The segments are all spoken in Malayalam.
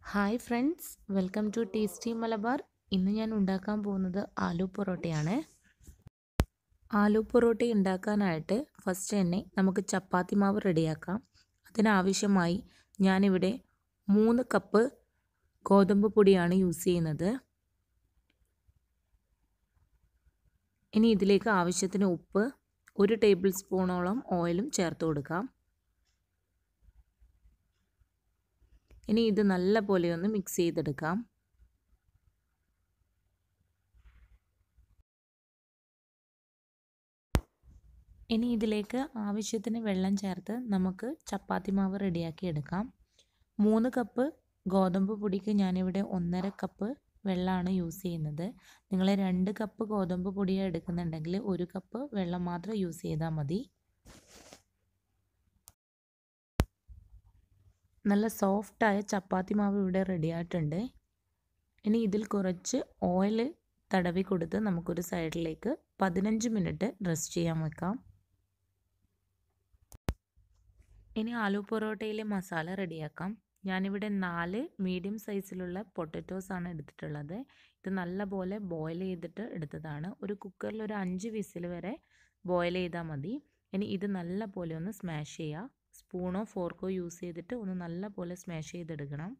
hi friends welcome to tasty Malabar ഇന്ന് ഞാൻ ഉണ്ടാക്കാൻ പോകുന്നത് ആലു പൊറോട്ടയാണ് ആലു പൊറോട്ട ഉണ്ടാക്കാനായിട്ട് ഫസ്റ്റ് തന്നെ നമുക്ക് ചപ്പാത്തി മാവ് റെഡിയാക്കാം അതിനാവശ്യമായി ഞാനിവിടെ മൂന്ന് കപ്പ് ഗോതമ്പ് പൊടിയാണ് യൂസ് ചെയ്യുന്നത് ഇനി ഇതിലേക്ക് ആവശ്യത്തിന് ഉപ്പ് ഒരു ടേബിൾ സ്പൂണോളം ഓയിലും ചേർത്ത് കൊടുക്കാം ഇനി ഇത് നല്ല പോലെ ഒന്ന് മിക്സ് ചെയ്തെടുക്കാം ഇനി ഇതിലേക്ക് ആവശ്യത്തിന് വെള്ളം ചേർത്ത് നമുക്ക് ചപ്പാത്തി മാവ് റെഡിയാക്കി എടുക്കാം മൂന്ന് കപ്പ് ഗോതമ്പ് പൊടിക്ക് ഞാനിവിടെ ഒന്നര കപ്പ് വെള്ളമാണ് യൂസ് ചെയ്യുന്നത് നിങ്ങൾ രണ്ട് കപ്പ് ഗോതമ്പ് പൊടിയാണ് എടുക്കുന്നുണ്ടെങ്കിൽ ഒരു കപ്പ് വെള്ളം മാത്രം യൂസ് ചെയ്താൽ മതി നല്ല സോഫ്റ്റായ ചപ്പാത്തി മാവ് ഇവിടെ റെഡി ആയിട്ടുണ്ട് ഇനി ഇതിൽ കുറച്ച് ഓയിൽ തടവി കൊടുത്ത് നമുക്കൊരു സൈഡിലേക്ക് പതിനഞ്ച് മിനിറ്റ് റെസ്റ്റ് ചെയ്യാൻ വെക്കാം ഇനി ആലു പൊറോട്ടയിലെ മസാല റെഡിയാക്കാം ഞാനിവിടെ നാല് മീഡിയം സൈസിലുള്ള പൊട്ടറ്റോസ് ആണ് എടുത്തിട്ടുള്ളത് ഇത് നല്ലപോലെ ബോയിൽ ചെയ്തിട്ട് എടുത്തതാണ് ഒരു കുക്കറിൽ ഒരു അഞ്ച് വിസിൽ വരെ ബോയിൽ ചെയ്താൽ മതി ഇനി ഇത് നല്ല പോലെ ഒന്ന് സ്മാഷ് ചെയ്യുക സ്പൂണോ ഫോർക്കോ യൂസ് ചെയ്തിട്ട് ഒന്ന് നല്ല പോലെ സ്മാഷ് ചെയ്തെടുക്കണം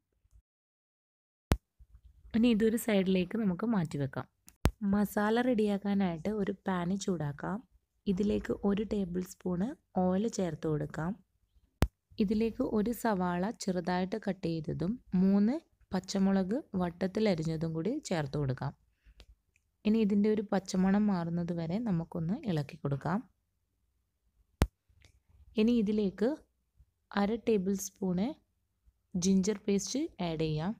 ഇനി ഇതൊരു സൈഡിലേക്ക് നമുക്ക് മാറ്റി വെക്കാം മസാല റെഡിയാക്കാനായിട്ട് ഒരു പാന് ചൂടാക്കാം ഇതിലേക്ക് ഒരു ടേബിൾ സ്പൂണ് ഓയിൽ ചേർത്ത് കൊടുക്കാം ഇതിലേക്ക് ഒരു സവാള ചെറുതായിട്ട് കട്ട് ചെയ്തതും മൂന്ന് പച്ചമുളക് വട്ടത്തിൽ അരിഞ്ഞതും കൂടി ചേർത്ത് കൊടുക്കാം ഇനി ഇതിൻ്റെ ഒരു പച്ചമണം മാറുന്നത് വരെ നമുക്കൊന്ന് ഇളക്കി കൊടുക്കാം ഇനി ഇതിലേക്ക് അര tablespoon ginger paste add ചെയ്യാം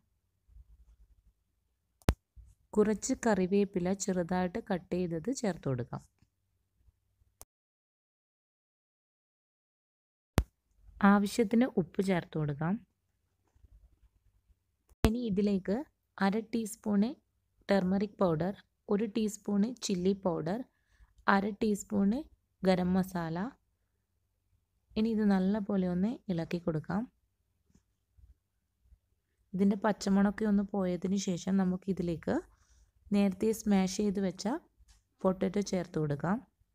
കുറച്ച് കറിവേപ്പില ചെറുതായിട്ട് കട്ട് ചെയ്തത് ചേർത്ത് കൊടുക്കാം ആവശ്യത്തിന് ഉപ്പ് ചേർത്ത് കൊടുക്കാം ഇനി ഇതിലേക്ക് അര ടീസ്പൂണ് ടെർമറിക് പൗഡർ ഒരു ടീസ്പൂണ് ചില്ലി പൗഡർ അര ടീസ്പൂണ് ഗരം മസാല ഇനി ഇത് നല്ല പോലെ ഒന്ന് ഇളക്കി കൊടുക്കാം ഇതിൻ്റെ പച്ചമണമൊക്കെ ഒന്ന് പോയതിന് ശേഷം നമുക്കിതിലേക്ക് നേരത്തെ സ്മാഷ് ചെയ്ത് വെച്ച പൊട്ടറ്റോ ചേർത്ത് കൊടുക്കാം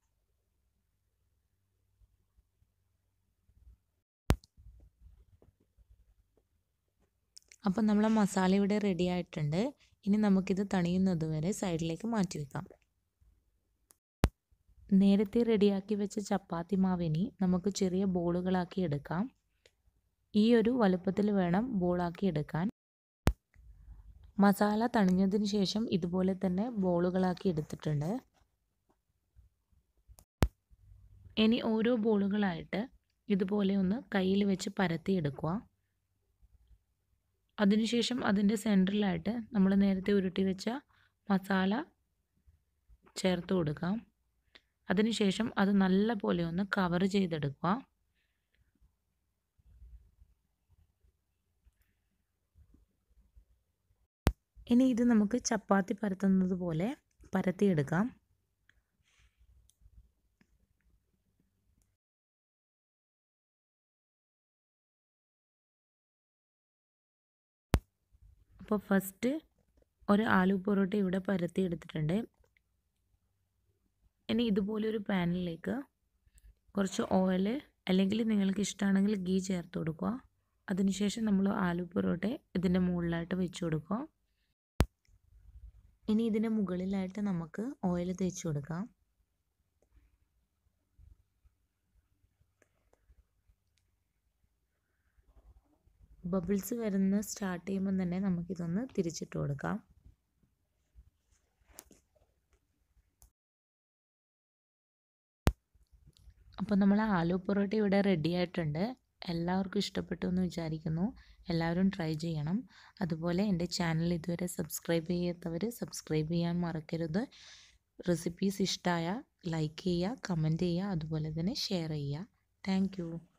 അപ്പം നമ്മളെ മസാല ഇവിടെ റെഡി ആയിട്ടുണ്ട് ഇനി നമുക്കിത് തണിയുന്നത് വരെ സൈഡിലേക്ക് മാറ്റി വെക്കാം നേരത്തെ റെഡിയാക്കി വെച്ച ചപ്പാത്തി മാവിനി നമുക്ക് ചെറിയ ബോളുകളാക്കി എടുക്കാം ഈ ഒരു വലുപ്പത്തിൽ വേണം ബോളാക്കി എടുക്കാൻ മസാല തണിഞ്ഞതിന് ശേഷം ഇതുപോലെ തന്നെ ബോളുകളാക്കി എടുത്തിട്ടുണ്ട് ഇനി ഓരോ ബോളുകളായിട്ട് ഇതുപോലെ ഒന്ന് കയ്യിൽ വെച്ച് പരത്തി എടുക്കുക അതിനുശേഷം അതിൻ്റെ സെൻറ്ററിലായിട്ട് നമ്മൾ നേരത്തെ ഉരുട്ടി വെച്ച മസാല ചേർത്ത് കൊടുക്കാം അതിനുശേഷം അത് നല്ല പോലെ ഒന്ന് കവർ ചെയ്തെടുക്കുക ഇനി ഇത് നമുക്ക് ചപ്പാത്തി പരത്തുന്നത് പോലെ പരത്തിയെടുക്കാം അപ്പോൾ ഫസ്റ്റ് ഒരു ആലു പൊറോട്ട ഇവിടെ പരത്തി എടുത്തിട്ടുണ്ട് ഇനി ഇതുപോലെ ഒരു പാനിലേക്ക് കുറച്ച് ഓയിൽ അല്ലെങ്കിൽ നിങ്ങൾക്ക് ഇഷ്ടമാണെങ്കിൽ ഗീ ചേർത്ത് കൊടുക്കുക അതിനുശേഷം നമ്മൾ ആലു പൊറോട്ട ഇതിൻ്റെ മുകളിലായിട്ട് വെച്ച് കൊടുക്കുക ഇനി ഇതിൻ്റെ മുകളിലായിട്ട് നമുക്ക് ഓയിൽ തേച്ച് കൊടുക്കാം ബബിൾസ് വരുന്ന സ്റ്റാർട്ട് ചെയ്യുമ്പോൾ തന്നെ നമുക്കിതൊന്ന് തിരിച്ചിട്ട് കൊടുക്കാം അപ്പോൾ നമ്മൾ ആലു പൊറോട്ട ഇവിടെ റെഡി ആയിട്ടുണ്ട് എല്ലാവർക്കും ഇഷ്ടപ്പെട്ടു എന്ന് വിചാരിക്കുന്നു എല്ലാവരും ട്രൈ ചെയ്യണം അതുപോലെ എൻ്റെ ചാനൽ ഇതുവരെ സബ്സ്ക്രൈബ് ചെയ്യാത്തവർ സബ്സ്ക്രൈബ് ചെയ്യാൻ മറക്കരുത് റെസിപ്പീസ് ഇഷ്ടമായ ലൈക്ക് ചെയ്യുക കമൻറ്റ് ചെയ്യുക അതുപോലെ തന്നെ ഷെയർ ചെയ്യുക താങ്ക്